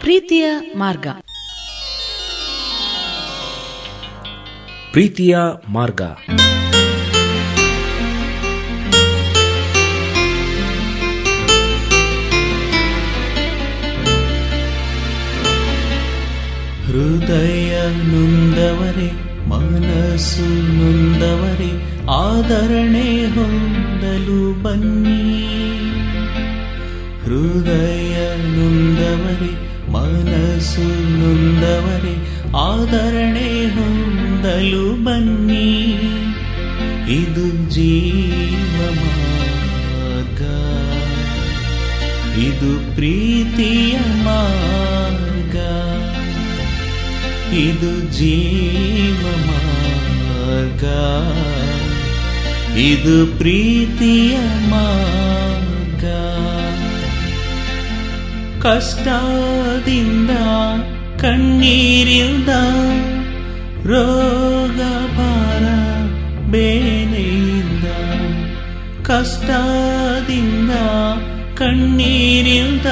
ಪ್ರೀತಿಯ ಮಾರ್ಗ ಪ್ರೀತಿಯ ಮಾರ್ಗ ಹೃದಯ ನೊಂದವರೇ ಮನಸ್ಸು ನೊಂದವರೇ ಆದರಣೆ ಹೊಂದಲು ಬನ್ನಿ ಹೃದಯ ನೊಂದವರೇ ಮನಸ್ಸು ನೊಂದವರೇ ಆದರಣೆ ಹೊಂದಲು ಬನ್ನಿ ಇದು ಜೀವ ಮಾರ್ಗ ಇದು ಪ್ರೀತಿಯ ಮಾರ್ಗ ಇದು ಜೀವ ಮಾರ್ಗ ಇದು ಪ್ರೀತಿಯ ಮಾರ್ಗ ಕಷ್ಟದಿಂದ ಕಣ್ಣೀರಿಂದ ರೋಗ ಭಾರ ಬೇನೆಯಿಂದ ಕಷ್ಟದಿಂದ ಕಣ್ಣೀರಿಂದ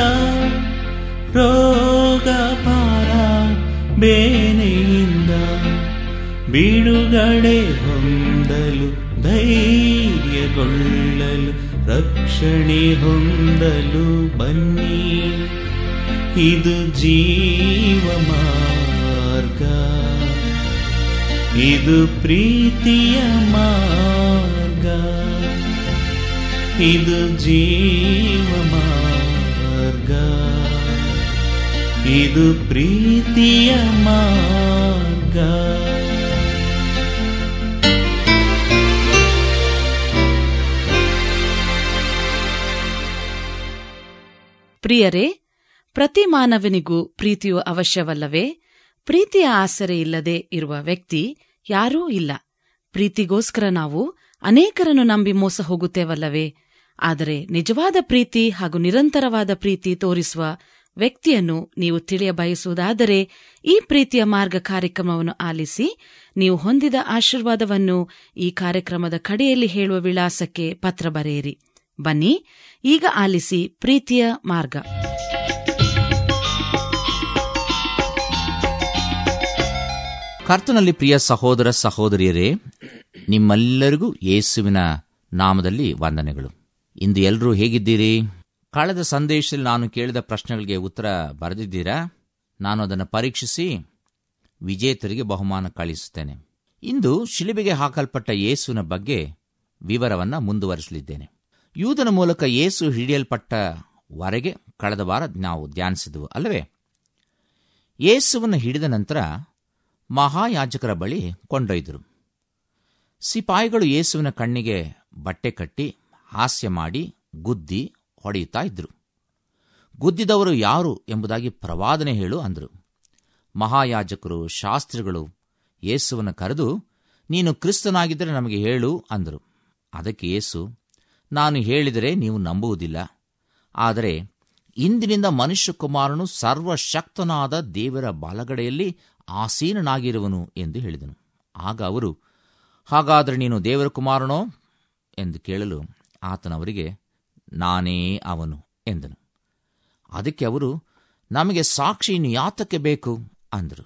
ರೋಗ ಭಾರ ಬೇನೆಯಿಂದ ಬಿಡುಗಡೆ ಹೊಂದಲು ಧೈರ್ಯಗೊಳ್ಳಲು ರಕ್ಷಣೆ ಹೊಂದಲು ಬನ್ನಿ ಇದು ಜೀವ ಮಾರ್ಗ ಇದು ಪ್ರೀತಿಯ ಮಾರ್ಗ ಇದು ಜೀವ ಮಾರ್ಗ ಇದು ಪ್ರೀತಿಯ ಮಾರ್ಗ ಪ್ರಿಯರೇ ಪ್ರತಿ ಮಾನವನಿಗೂ ಪ್ರೀತಿಯು ಅವಶ್ಯವಲ್ಲವೇ ಪ್ರೀತಿಯ ಆಸರೆ ಇಲ್ಲದೆ ಇರುವ ವ್ಯಕ್ತಿ ಯಾರೂ ಇಲ್ಲ ಪ್ರೀತಿಗೋಸ್ಕರ ನಾವು ಅನೇಕರನ್ನು ನಂಬಿ ಮೋಸ ಹೋಗುತ್ತೇವಲ್ಲವೇ ಆದರೆ ನಿಜವಾದ ಪ್ರೀತಿ ಹಾಗೂ ನಿರಂತರವಾದ ಪ್ರೀತಿ ತೋರಿಸುವ ವ್ಯಕ್ತಿಯನ್ನು ನೀವು ತಿಳಿಯ ಬಯಸುವುದಾದರೆ ಈ ಪ್ರೀತಿಯ ಮಾರ್ಗ ಕಾರ್ಯಕ್ರಮವನ್ನು ಆಲಿಸಿ ನೀವು ಹೊಂದಿದ ಆಶೀರ್ವಾದವನ್ನು ಈ ಕಾರ್ಯಕ್ರಮದ ಕಡೆಯಲ್ಲಿ ಹೇಳುವ ವಿಳಾಸಕ್ಕೆ ಪತ್ರ ಬರೆಯಿರಿ ಬನ್ನಿ ಈಗ ಆಲಿಸಿ ಪ್ರೀತಿಯ ಮಾರ್ಗ ಕರ್ತನಲ್ಲಿ ಪ್ರಿಯ ಸಹೋದರ ಸಹೋದರಿಯರೇ ನಿಮ್ಮೆಲ್ಲರಿಗೂ ಯೇಸುವಿನ ನಾಮದಲ್ಲಿ ವಂದನೆಗಳು ಇಂದು ಎಲ್ಲರೂ ಹೇಗಿದ್ದೀರಿ ಕಳೆದ ಸಂದೇಶದಲ್ಲಿ ನಾನು ಕೇಳಿದ ಪ್ರಶ್ನೆಗಳಿಗೆ ಉತ್ತರ ಬರೆದಿದ್ದೀರಾ ನಾನು ಅದನ್ನು ಪರೀಕ್ಷಿಸಿ ವಿಜೇತರಿಗೆ ಬಹುಮಾನ ಕಳಿಸುತ್ತೇನೆ ಇಂದು ಶಿಲುಬೆಗೆ ಹಾಕಲ್ಪಟ್ಟ ಯೇಸುವಿನ ಬಗ್ಗೆ ವಿವರವನ್ನು ಮುಂದುವರಿಸಲಿದ್ದೇನೆ ಯೂದನ ಮೂಲಕ ಯೇಸು ಹಿಡಿಯಲ್ಪಟ್ಟವರೆಗೆ ಕಳೆದ ವಾರ ನಾವು ಧ್ಯಾನಿಸಿದವು ಅಲ್ಲವೇ ಯೇಸುವನ್ನು ಹಿಡಿದ ನಂತರ ಮಹಾಯಾಜಕರ ಬಳಿ ಕೊಂಡೊಯ್ದರು ಸಿಪಾಯಿಗಳು ಯೇಸುವಿನ ಕಣ್ಣಿಗೆ ಬಟ್ಟೆ ಕಟ್ಟಿ ಹಾಸ್ಯ ಮಾಡಿ ಗುದ್ದಿ ಹೊಡೆಯುತ್ತಾ ಇದ್ರು ಗುದ್ದಿದವರು ಯಾರು ಎಂಬುದಾಗಿ ಪ್ರವಾದನೆ ಹೇಳು ಅಂದರು ಮಹಾಯಾಜಕರು ಶಾಸ್ತ್ರಿಗಳು ಯೇಸುವನ್ನು ಕರೆದು ನೀನು ಕ್ರಿಸ್ತನಾಗಿದ್ದರೆ ನಮಗೆ ಹೇಳು ಅಂದರು ಅದಕ್ಕೆ ಯೇಸು ನಾನು ಹೇಳಿದರೆ ನೀವು ನಂಬುವುದಿಲ್ಲ ಆದರೆ ಇಂದಿನಿಂದ ಮನುಷ್ಯಕುಮಾರನು ಸರ್ವಶಕ್ತನಾದ ದೇವರ ಬಲಗಡೆಯಲ್ಲಿ ಆಸೀನನಾಗಿರುವನು ಎಂದು ಹೇಳಿದನು ಆಗ ಅವರು ಹಾಗಾದರೆ ನೀನು ದೇವರ ಕುಮಾರನೋ ಎಂದು ಕೇಳಲು ಆತನವರಿಗೆ ನಾನೇ ಅವನು ಎಂದನು ಅದಕ್ಕೆ ಅವರು ನಮಗೆ ಸಾಕ್ಷಿ ಇನ್ನು ಯಾತಕ್ಕೆ ಬೇಕು ಅಂದರು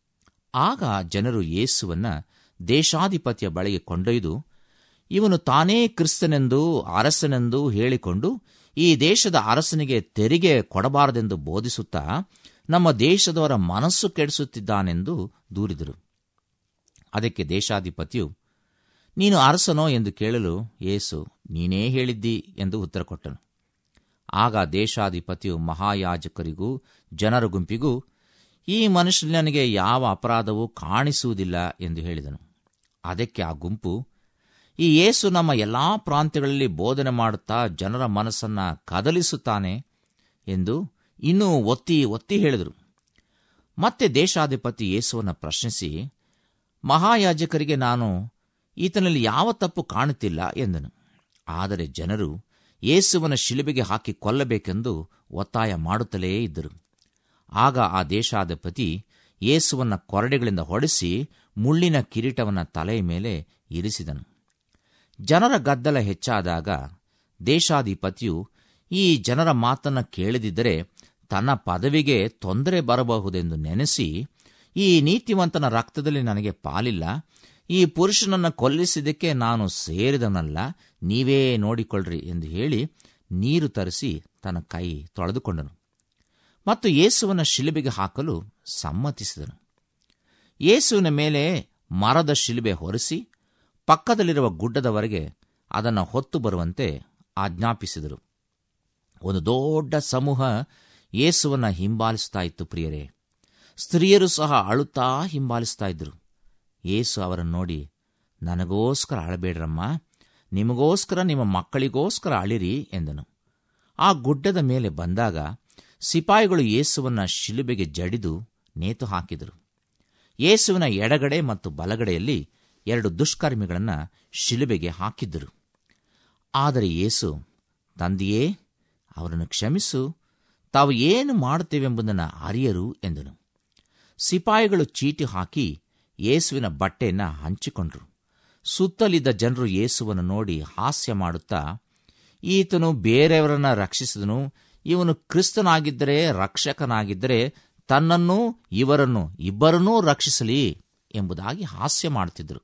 ಆಗ ಜನರು ಯೇಸುವನ್ನ ದೇಶಾಧಿಪತಿಯ ಬಳಿಗೆ ಕೊಂಡೊಯ್ದು ಇವನು ತಾನೇ ಕ್ರಿಸ್ತನೆಂದು ಅರಸನೆಂದು ಹೇಳಿಕೊಂಡು ಈ ದೇಶದ ಅರಸನಿಗೆ ತೆರಿಗೆ ಕೊಡಬಾರದೆಂದು ಬೋಧಿಸುತ್ತಾ ನಮ್ಮ ದೇಶದವರ ಮನಸ್ಸು ಕೆಡಿಸುತ್ತಿದ್ದಾನೆಂದು ದೂರಿದರು ಅದಕ್ಕೆ ದೇಶಾಧಿಪತಿಯು ನೀನು ಅರಸನೋ ಎಂದು ಕೇಳಲು ಯೇಸು ನೀನೇ ಹೇಳಿದ್ದಿ ಎಂದು ಉತ್ತರ ಕೊಟ್ಟನು ಆಗ ದೇಶಾಧಿಪತಿಯು ಮಹಾಯಾಜಕರಿಗೂ ಜನರ ಗುಂಪಿಗೂ ಈ ಮನುಷ್ಯನಿಗೆ ಯಾವ ಅಪರಾಧವೂ ಕಾಣಿಸುವುದಿಲ್ಲ ಎಂದು ಹೇಳಿದನು ಅದಕ್ಕೆ ಆ ಗುಂಪು ಈ ಯೇಸು ನಮ್ಮ ಎಲ್ಲಾ ಪ್ರಾಂತ್ಯಗಳಲ್ಲಿ ಬೋಧನೆ ಮಾಡುತ್ತಾ ಜನರ ಮನಸ್ಸನ್ನ ಕದಲಿಸುತ್ತಾನೆ ಎಂದು ಇನ್ನೂ ಒತ್ತಿ ಒತ್ತಿ ಹೇಳಿದರು ಮತ್ತೆ ದೇಶಾಧಿಪತಿ ಯೇಸುವನ್ನು ಪ್ರಶ್ನಿಸಿ ಮಹಾಯಾಜಕರಿಗೆ ನಾನು ಈತನಲ್ಲಿ ಯಾವ ತಪ್ಪು ಕಾಣುತ್ತಿಲ್ಲ ಎಂದನು ಆದರೆ ಜನರು ಯೇಸುವನ ಶಿಲುಬೆಗೆ ಹಾಕಿ ಕೊಲ್ಲಬೇಕೆಂದು ಒತ್ತಾಯ ಮಾಡುತ್ತಲೇ ಇದ್ದರು ಆಗ ಆ ದೇಶಾಧಿಪತಿ ಯೇಸುವನ್ನ ಕೊರಡೆಗಳಿಂದ ಹೊಡೆಸಿ ಮುಳ್ಳಿನ ಕಿರೀಟವನ್ನ ತಲೆಯ ಮೇಲೆ ಇರಿಸಿದನು ಜನರ ಗದ್ದಲ ಹೆಚ್ಚಾದಾಗ ದೇಶಾಧಿಪತಿಯು ಈ ಜನರ ಮಾತನ್ನ ಕೇಳದಿದ್ದರೆ ತನ್ನ ಪದವಿಗೆ ತೊಂದರೆ ಬರಬಹುದೆಂದು ನೆನೆಸಿ ಈ ನೀತಿವಂತನ ರಕ್ತದಲ್ಲಿ ನನಗೆ ಪಾಲಿಲ್ಲ ಈ ಪುರುಷನನ್ನು ಕೊಲ್ಲಿಸಿದ್ದಕ್ಕೆ ನಾನು ಸೇರಿದನಲ್ಲ ನೀವೇ ನೋಡಿಕೊಳ್ಳ್ರಿ ಎಂದು ಹೇಳಿ ನೀರು ತರಿಸಿ ತನ್ನ ಕೈ ತೊಳೆದುಕೊಂಡನು ಮತ್ತು ಯೇಸುವನ ಶಿಲುಬೆಗೆ ಹಾಕಲು ಸಮ್ಮತಿಸಿದನು ಯೇಸುವಿನ ಮೇಲೆ ಮರದ ಶಿಲುಬೆ ಹೊರಿಸಿ ಪಕ್ಕದಲ್ಲಿರುವ ಗುಡ್ಡದವರೆಗೆ ಅದನ್ನು ಹೊತ್ತು ಬರುವಂತೆ ಆಜ್ಞಾಪಿಸಿದರು ಒಂದು ದೊಡ್ಡ ಸಮೂಹ ಯೇಸುವನ್ನ ಹಿಂಬಾಲಿಸ್ತಾ ಇತ್ತು ಪ್ರಿಯರೇ ಸ್ತ್ರೀಯರು ಸಹ ಅಳುತ್ತಾ ಹಿಂಬಾಲಿಸ್ತಾ ಇದ್ರು ಯೇಸು ಅವರನ್ನು ನೋಡಿ ನನಗೋಸ್ಕರ ಅಳಬೇಡ್ರಮ್ಮ ನಿಮಗೋಸ್ಕರ ನಿಮ್ಮ ಮಕ್ಕಳಿಗೋಸ್ಕರ ಅಳಿರಿ ಎಂದನು ಆ ಗುಡ್ಡದ ಮೇಲೆ ಬಂದಾಗ ಸಿಪಾಯಿಗಳು ಯೇಸುವನ್ನ ಶಿಲುಬೆಗೆ ಜಡಿದು ನೇತು ಹಾಕಿದರು ಯೇಸುವಿನ ಎಡಗಡೆ ಮತ್ತು ಬಲಗಡೆಯಲ್ಲಿ ಎರಡು ದುಷ್ಕರ್ಮಿಗಳನ್ನು ಶಿಲುಬೆಗೆ ಹಾಕಿದ್ದರು ಆದರೆ ಯೇಸು ತಂದೆಯೇ ಅವರನ್ನು ಕ್ಷಮಿಸು ತಾವು ಏನು ಮಾಡುತ್ತೇವೆಂಬುದನ್ನು ಅರಿಯರು ಎಂದನು ಸಿಪಾಯಿಗಳು ಚೀಟಿ ಹಾಕಿ ಯೇಸುವಿನ ಬಟ್ಟೆಯನ್ನು ಹಂಚಿಕೊಂಡ್ರು ಸುತ್ತಲಿದ್ದ ಜನರು ಯೇಸುವನ್ನು ನೋಡಿ ಹಾಸ್ಯ ಮಾಡುತ್ತಾ ಈತನು ಬೇರೆಯವರನ್ನ ರಕ್ಷಿಸಿದನು ಇವನು ಕ್ರಿಸ್ತನಾಗಿದ್ದರೆ ರಕ್ಷಕನಾಗಿದ್ದರೆ ತನ್ನನ್ನು ಇವರನ್ನು ಇಬ್ಬರನ್ನೂ ರಕ್ಷಿಸಲಿ ಎಂಬುದಾಗಿ ಹಾಸ್ಯ ಮಾಡುತ್ತಿದ್ದರು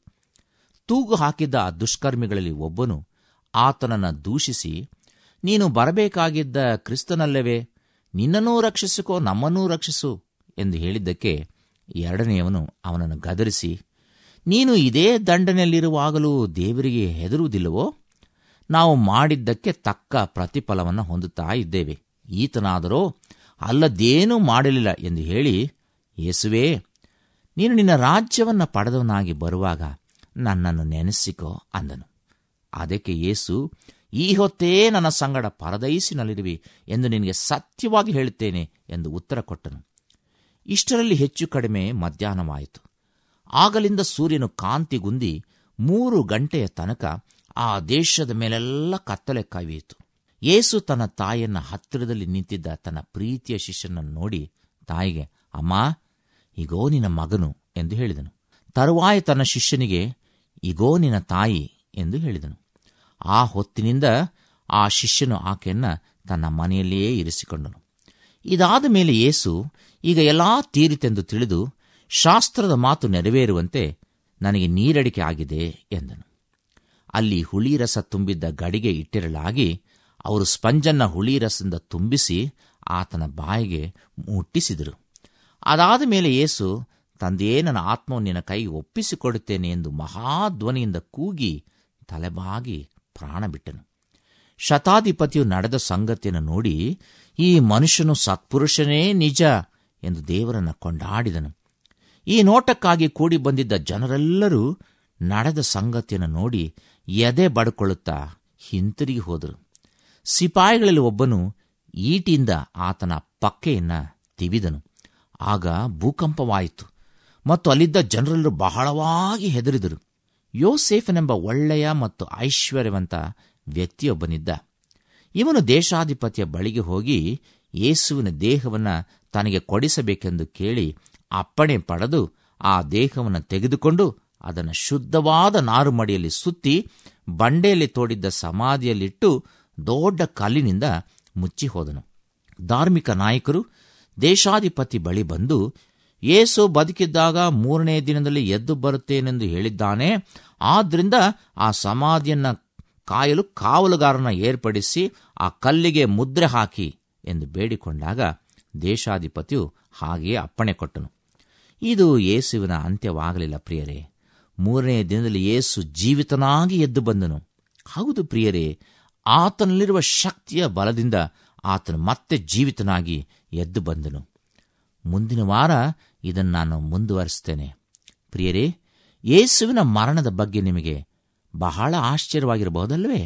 ತೂಗು ಹಾಕಿದ್ದ ಆ ದುಷ್ಕರ್ಮಿಗಳಲ್ಲಿ ಒಬ್ಬನು ಆತನನ್ನು ದೂಷಿಸಿ ನೀನು ಬರಬೇಕಾಗಿದ್ದ ಕ್ರಿಸ್ತನಲ್ಲವೇ ನಿನ್ನನ್ನೂ ರಕ್ಷಿಸಿಕೋ ನಮ್ಮನ್ನೂ ರಕ್ಷಿಸು ಎಂದು ಹೇಳಿದ್ದಕ್ಕೆ ಎರಡನೆಯವನು ಅವನನ್ನು ಗದರಿಸಿ ನೀನು ಇದೇ ದಂಡನೆಯಲ್ಲಿರುವಾಗಲೂ ದೇವರಿಗೆ ಹೆದರುವುದಿಲ್ಲವೋ ನಾವು ಮಾಡಿದ್ದಕ್ಕೆ ತಕ್ಕ ಪ್ರತಿಫಲವನ್ನು ಹೊಂದುತ್ತಾ ಇದ್ದೇವೆ ಈತನಾದರೋ ಅಲ್ಲದೇನೂ ಮಾಡಲಿಲ್ಲ ಎಂದು ಹೇಳಿ ಯೇಸುವೇ ನೀನು ನಿನ್ನ ರಾಜ್ಯವನ್ನು ಪಡೆದವನಾಗಿ ಬರುವಾಗ ನನ್ನನ್ನು ನೆನೆಸಿಕೋ ಅಂದನು ಅದಕ್ಕೆ ಯೇಸು ಈ ಹೊತ್ತೇ ನನ್ನ ಸಂಗಡ ಪರದೈಸಿನಲ್ಲಿರುವಿ ಎಂದು ನಿನಗೆ ಸತ್ಯವಾಗಿ ಹೇಳುತ್ತೇನೆ ಎಂದು ಉತ್ತರ ಕೊಟ್ಟನು ಇಷ್ಟರಲ್ಲಿ ಹೆಚ್ಚು ಕಡಿಮೆ ಮಧ್ಯಾಹ್ನವಾಯಿತು ಆಗಲಿಂದ ಸೂರ್ಯನು ಕಾಂತಿಗುಂದಿ ಮೂರು ಗಂಟೆಯ ತನಕ ಆ ದೇಶದ ಮೇಲೆಲ್ಲ ಕತ್ತಲೆ ಕವಿಯಿತು ಯೇಸು ತನ್ನ ತಾಯಿಯನ್ನ ಹತ್ತಿರದಲ್ಲಿ ನಿಂತಿದ್ದ ತನ್ನ ಪ್ರೀತಿಯ ಶಿಷ್ಯನನ್ನು ನೋಡಿ ತಾಯಿಗೆ ಅಮ್ಮ ಇಗೋ ನಿನ್ನ ಮಗನು ಎಂದು ಹೇಳಿದನು ತರುವಾಯ ತನ್ನ ಶಿಷ್ಯನಿಗೆ ಇಗೋ ನಿನ್ನ ತಾಯಿ ಎಂದು ಹೇಳಿದನು ಆ ಹೊತ್ತಿನಿಂದ ಆ ಶಿಷ್ಯನು ಆಕೆಯನ್ನ ತನ್ನ ಮನೆಯಲ್ಲಿಯೇ ಇರಿಸಿಕೊಂಡನು ಇದಾದ ಮೇಲೆ ಯೇಸು ಈಗ ಎಲ್ಲಾ ತೀರಿತೆಂದು ತಿಳಿದು ಶಾಸ್ತ್ರದ ಮಾತು ನೆರವೇರುವಂತೆ ನನಗೆ ನೀರಡಿಕೆ ಆಗಿದೆ ಎಂದನು ಅಲ್ಲಿ ಹುಳಿರಸ ತುಂಬಿದ್ದ ಗಡಿಗೆ ಇಟ್ಟಿರಲಾಗಿ ಅವರು ಸ್ಪಂಜನ್ನ ಹುಳಿರಸದಿಂದ ತುಂಬಿಸಿ ಆತನ ಬಾಯಿಗೆ ಮುಟ್ಟಿಸಿದರು ಅದಾದ ಮೇಲೆ ಯೇಸು ತಂದೆಯೇ ನನ್ನ ಆತ್ಮವನ್ನು ನಿನ್ನ ಕೈಗೆ ಒಪ್ಪಿಸಿಕೊಡುತ್ತೇನೆ ಎಂದು ಮಹಾಧ್ವನಿಯಿಂದ ಕೂಗಿ ತಲೆಬಾಗಿ ಪ್ರಾಣ ಬಿಟ್ಟನು ಶತಾಧಿಪತಿಯು ನಡೆದ ಸಂಗತಿಯನ್ನು ನೋಡಿ ಈ ಮನುಷ್ಯನು ಸತ್ಪುರುಷನೇ ನಿಜ ಎಂದು ದೇವರನ್ನು ಕೊಂಡಾಡಿದನು ಈ ನೋಟಕ್ಕಾಗಿ ಕೂಡಿ ಬಂದಿದ್ದ ಜನರೆಲ್ಲರೂ ನಡೆದ ಸಂಗತಿಯನ್ನು ನೋಡಿ ಎದೆ ಬಡ್ಕೊಳ್ಳುತ್ತಾ ಹಿಂತಿರುಗಿ ಹೋದರು ಸಿಪಾಯಿಗಳಲ್ಲಿ ಒಬ್ಬನು ಈಟಿಯಿಂದ ಆತನ ಪಕ್ಕೆಯನ್ನ ತಿವಿದನು ಆಗ ಭೂಕಂಪವಾಯಿತು ಮತ್ತು ಅಲ್ಲಿದ್ದ ಜನರೆಲ್ಲರೂ ಬಹಳವಾಗಿ ಹೆದರಿದರು ಯೋಸೇಫನೆಂಬ ಒಳ್ಳೆಯ ಮತ್ತು ಐಶ್ವರ್ಯವಂತ ವ್ಯಕ್ತಿಯೊಬ್ಬನಿದ್ದ ಇವನು ದೇಶಾಧಿಪತಿಯ ಬಳಿಗೆ ಹೋಗಿ ಯೇಸುವಿನ ದೇಹವನ್ನು ತನಗೆ ಕೊಡಿಸಬೇಕೆಂದು ಕೇಳಿ ಅಪ್ಪಣೆ ಪಡೆದು ಆ ದೇಹವನ್ನು ತೆಗೆದುಕೊಂಡು ಅದನ್ನು ಶುದ್ಧವಾದ ನಾರುಮಡಿಯಲ್ಲಿ ಸುತ್ತಿ ಬಂಡೆಯಲ್ಲಿ ತೋಡಿದ್ದ ಸಮಾಧಿಯಲ್ಲಿಟ್ಟು ದೊಡ್ಡ ಕಲ್ಲಿನಿಂದ ಮುಚ್ಚಿ ಹೋದನು ಧಾರ್ಮಿಕ ನಾಯಕರು ದೇಶಾಧಿಪತಿ ಬಳಿ ಬಂದು ಯೇಸು ಬದುಕಿದ್ದಾಗ ಮೂರನೇ ದಿನದಲ್ಲಿ ಎದ್ದು ಬರುತ್ತೇನೆಂದು ಹೇಳಿದ್ದಾನೆ ಆದ್ರಿಂದ ಆ ಸಮಾಧಿಯನ್ನ ಕಾಯಲು ಕಾವಲುಗಾರನ ಏರ್ಪಡಿಸಿ ಆ ಕಲ್ಲಿಗೆ ಮುದ್ರೆ ಹಾಕಿ ಎಂದು ಬೇಡಿಕೊಂಡಾಗ ದೇಶಾಧಿಪತಿಯು ಹಾಗೆಯೇ ಅಪ್ಪಣೆ ಕೊಟ್ಟನು ಇದು ಯೇಸುವಿನ ಅಂತ್ಯವಾಗಲಿಲ್ಲ ಪ್ರಿಯರೇ ಮೂರನೇ ದಿನದಲ್ಲಿ ಯೇಸು ಜೀವಿತನಾಗಿ ಎದ್ದು ಬಂದನು ಹೌದು ಪ್ರಿಯರೇ ಆತನಲ್ಲಿರುವ ಶಕ್ತಿಯ ಬಲದಿಂದ ಆತನು ಮತ್ತೆ ಜೀವಿತನಾಗಿ ಎದ್ದು ಬಂದನು ಮುಂದಿನ ವಾರ ಇದನ್ನು ನಾನು ಮುಂದುವರಿಸ್ತೇನೆ ಪ್ರಿಯರೇ ಯೇಸುವಿನ ಮರಣದ ಬಗ್ಗೆ ನಿಮಗೆ ಬಹಳ ಆಶ್ಚರ್ಯವಾಗಿರಬಹುದಲ್ವೇ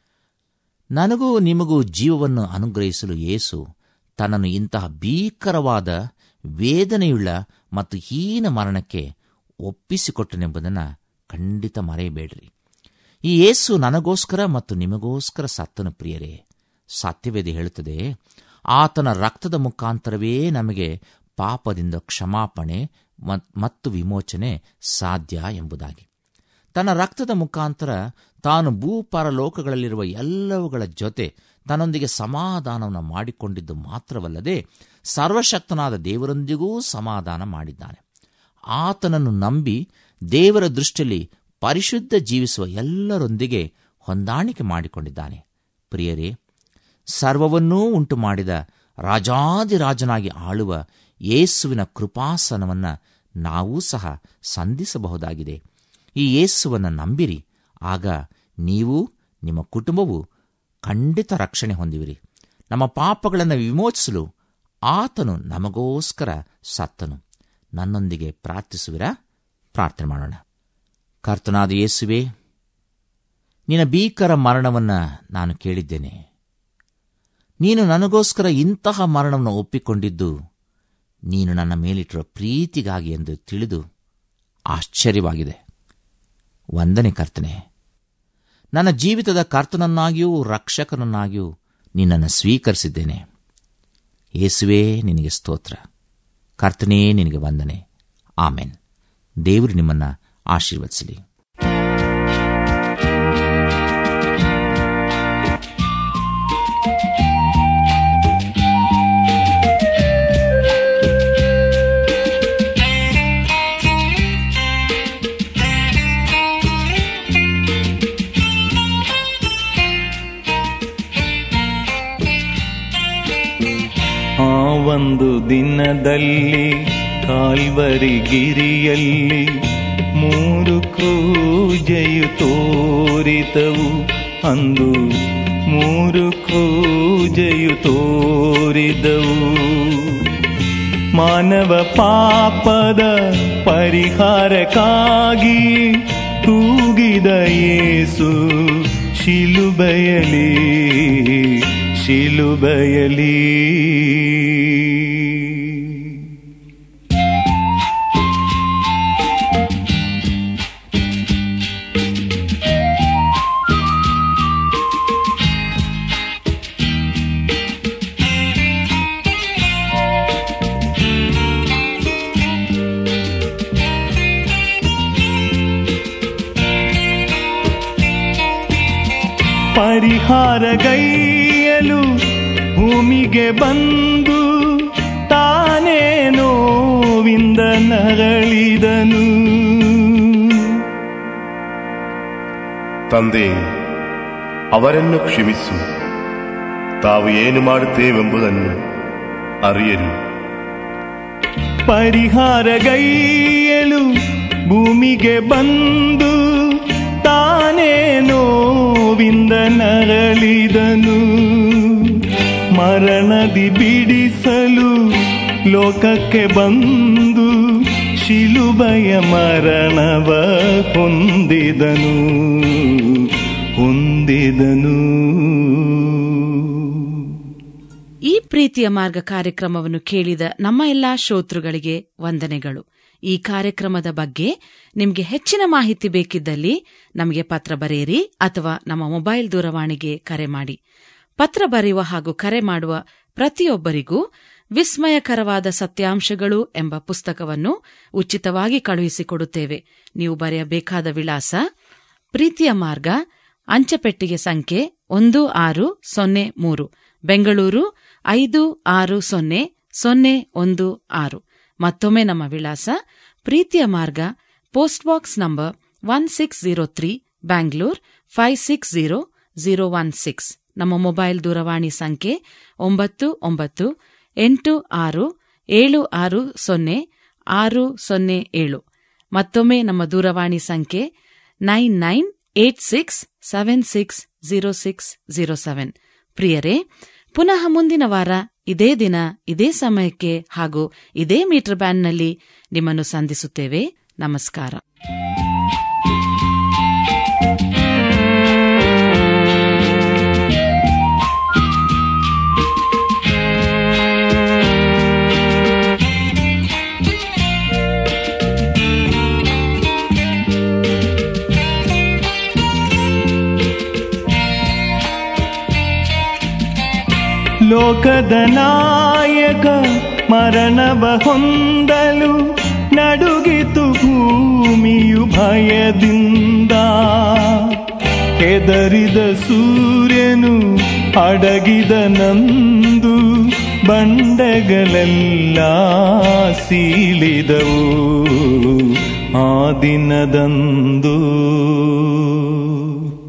ನನಗೂ ನಿಮಗೂ ಜೀವವನ್ನು ಅನುಗ್ರಹಿಸಲು ಯೇಸು ತನ್ನನ್ನು ಇಂತಹ ಭೀಕರವಾದ ವೇದನೆಯುಳ್ಳ ಮತ್ತು ಹೀನ ಮರಣಕ್ಕೆ ಒಪ್ಪಿಸಿಕೊಟ್ಟನೆಂಬುದನ್ನು ಖಂಡಿತ ಮರೆಯಬೇಡ್ರಿ ಈ ಯೇಸು ನನಗೋಸ್ಕರ ಮತ್ತು ನಿಮಗೋಸ್ಕರ ಸತ್ತನು ಪ್ರಿಯರೇ ಸತ್ಯವೇದ ಹೇಳುತ್ತದೆ ಆತನ ರಕ್ತದ ಮುಖಾಂತರವೇ ನಮಗೆ ಪಾಪದಿಂದ ಕ್ಷಮಾಪಣೆ ಮತ್ತು ವಿಮೋಚನೆ ಸಾಧ್ಯ ಎಂಬುದಾಗಿ ತನ್ನ ರಕ್ತದ ಮುಖಾಂತರ ತಾನು ಭೂಪರಲೋಕಗಳಲ್ಲಿರುವ ಎಲ್ಲವುಗಳ ಜೊತೆ ತನ್ನೊಂದಿಗೆ ಸಮಾಧಾನವನ್ನು ಮಾಡಿಕೊಂಡಿದ್ದು ಮಾತ್ರವಲ್ಲದೆ ಸರ್ವಶಕ್ತನಾದ ದೇವರೊಂದಿಗೂ ಸಮಾಧಾನ ಮಾಡಿದ್ದಾನೆ ಆತನನ್ನು ನಂಬಿ ದೇವರ ದೃಷ್ಟಿಯಲ್ಲಿ ಪರಿಶುದ್ಧ ಜೀವಿಸುವ ಎಲ್ಲರೊಂದಿಗೆ ಹೊಂದಾಣಿಕೆ ಮಾಡಿಕೊಂಡಿದ್ದಾನೆ ಪ್ರಿಯರೇ ಸರ್ವವನ್ನೂ ಉಂಟು ಮಾಡಿದ ರಾಜಾದಿರಾಜನಾಗಿ ಆಳುವ ಯೇಸುವಿನ ಕೃಪಾಸನವನ್ನು ನಾವೂ ಸಹ ಸಂಧಿಸಬಹುದಾಗಿದೆ ಈ ಯೇಸುವನ್ನು ನಂಬಿರಿ ಆಗ ನೀವು ನಿಮ್ಮ ಕುಟುಂಬವು ಖಂಡಿತ ರಕ್ಷಣೆ ಹೊಂದಿವಿರಿ ನಮ್ಮ ಪಾಪಗಳನ್ನು ವಿಮೋಚಿಸಲು ಆತನು ನಮಗೋಸ್ಕರ ಸತ್ತನು ನನ್ನೊಂದಿಗೆ ಪ್ರಾರ್ಥಿಸುವಿರಾ ಪ್ರಾರ್ಥನೆ ಮಾಡೋಣ ಕರ್ತನಾದ ಯೇಸುವೆ ನಿನ್ನ ಭೀಕರ ಮರಣವನ್ನು ನಾನು ಕೇಳಿದ್ದೇನೆ ನೀನು ನನಗೋಸ್ಕರ ಇಂತಹ ಮರಣವನ್ನು ಒಪ್ಪಿಕೊಂಡಿದ್ದು ನೀನು ನನ್ನ ಮೇಲಿಟ್ಟಿರುವ ಪ್ರೀತಿಗಾಗಿ ಎಂದು ತಿಳಿದು ಆಶ್ಚರ್ಯವಾಗಿದೆ ವಂದನೆ ಕರ್ತನೆ ನನ್ನ ಜೀವಿತದ ಕರ್ತನನ್ನಾಗಿಯೂ ರಕ್ಷಕನನ್ನಾಗಿಯೂ ನಿನ್ನನ್ನು ಸ್ವೀಕರಿಸಿದ್ದೇನೆ ಯೇಸುವೇ ನಿನಗೆ ಸ್ತೋತ್ರ ಕರ್ತನೇ ನಿನಗೆ ವಂದನೆ ಆಮೇನ್ ದೇವರು ನಿಮ್ಮನ್ನು ಆಶೀರ್ವದಿಸಲಿ ಆ ಒಂದು ದಿನದಲ್ಲಿ ಕಾಲ್ವರಿ ಗಿರಿಯಲ್ಲಿ ಮೂರು ಕ್ರೂಜೆಯು ತೋರಿತವು ಅಂದು ಮೂರು ಕ್ರೂಜೆಯು ತೋರಿದವು ಮಾನವ ಪಾಪದ ಪರಿಹಾರಕ್ಕಾಗಿ ತೂಗಿದ ಯೇಸು ಶಿಲುಬಯಲಿ ಶಿಲುಬಯಲಿ ಪರಿಹಾರಗೈಯಲು ಭೂಮಿಗೆ ಬಂದು ತಾನೇ ನೋವಿಂದ ನರಳಿದನು ತಂದೆ ಅವರನ್ನು ಕ್ಷಮಿಸು ತಾವು ಏನು ಮಾಡುತ್ತೇವೆಂಬುದನ್ನು ಅರಿಯರು ಪರಿಹಾರಗೈಯಲು ಭೂಮಿಗೆ ಬಂದು ತಾನೇ ನೋವಿಂದ ನರಳಿದನು ಮರಣದಿ ಬಿಡಿಸಲು ಲೋಕಕ್ಕೆ ಬಂದು ಶಿಲುಬಯ ಮರಣವ ಹೊಂದಿದನು ಹೊಂದಿದನು ಈ ಪ್ರೀತಿಯ ಮಾರ್ಗ ಕಾರ್ಯಕ್ರಮವನ್ನು ಕೇಳಿದ ನಮ್ಮ ಎಲ್ಲಾ ಶ್ರೋತೃಗಳಿಗೆ ವಂದನೆಗಳು ಈ ಕಾರ್ಯಕ್ರಮದ ಬಗ್ಗೆ ನಿಮಗೆ ಹೆಚ್ಚಿನ ಮಾಹಿತಿ ಬೇಕಿದ್ದಲ್ಲಿ ನಮಗೆ ಪತ್ರ ಬರೆಯಿರಿ ಅಥವಾ ನಮ್ಮ ಮೊಬೈಲ್ ದೂರವಾಣಿಗೆ ಕರೆ ಮಾಡಿ ಪತ್ರ ಬರೆಯುವ ಹಾಗೂ ಕರೆ ಮಾಡುವ ಪ್ರತಿಯೊಬ್ಬರಿಗೂ ವಿಸ್ಮಯಕರವಾದ ಸತ್ಯಾಂಶಗಳು ಎಂಬ ಪುಸ್ತಕವನ್ನು ಉಚಿತವಾಗಿ ಕಳುಹಿಸಿಕೊಡುತ್ತೇವೆ ನೀವು ಬರೆಯಬೇಕಾದ ವಿಳಾಸ ಪ್ರೀತಿಯ ಮಾರ್ಗ ಅಂಚೆಪೆಟ್ಟಿಗೆ ಸಂಖ್ಯೆ ಒಂದು ಆರು ಸೊನ್ನೆ ಮೂರು ಬೆಂಗಳೂರು ಐದು ಆರು ಸೊನ್ನೆ ಸೊನ್ನೆ ಒಂದು ಆರು ಮತ್ತೊಮ್ಮೆ ನಮ್ಮ ವಿಳಾಸ ಪ್ರೀತಿಯ ಮಾರ್ಗ post box number one six zero three Bangalore five six zero zero one six ನಮ್ಮ ಮೊಬೈಲ್ ದೂರವಾಣಿ ಸಂಖ್ಯೆ ಒಂಬತ್ತು ಒಂಬತ್ತು ಎಂಟು ಆರು ಏಳು ಆರು ಸೊನ್ನೆ ಆರು ಸೊನ್ನೆ ಏಳು ಮತ್ತೊಮ್ಮೆ ನಮ್ಮ ದೂರವಾಣಿ ಸಂಖ್ಯೆ nine nine eight six seven six zero six zero seven ಪ್ರಿಯರೇ ಪುನಃ ಮುಂದಿನ ವಾರ ಇದೇ ದಿನ ಇದೇ ಸಮಯಕ್ಕೆ ಹಾಗೂ ಇದೇ ಮೀಟರ್ ಬ್ಯಾಂಡ್ನಲ್ಲಿ ನಿಮ್ಮನ್ನು ಸಂಧಿಸುತ್ತೇವೆ ನಮಸ್ಕಾರ ಲೋಕದ ನಾಯಕ ಮರಣವ ಹೊಂದಲು ನಡುಗಿತು ಭೂಮಿಯು ಭಯದಿಂದ ಹೆದರಿದ ಸೂರ್ಯನು ಅಡಗಿದನಂದು ಬಂಡೆಗಳೆಲ್ಲ ಸೀಳಿದವು ಆ ದಿನದಂದು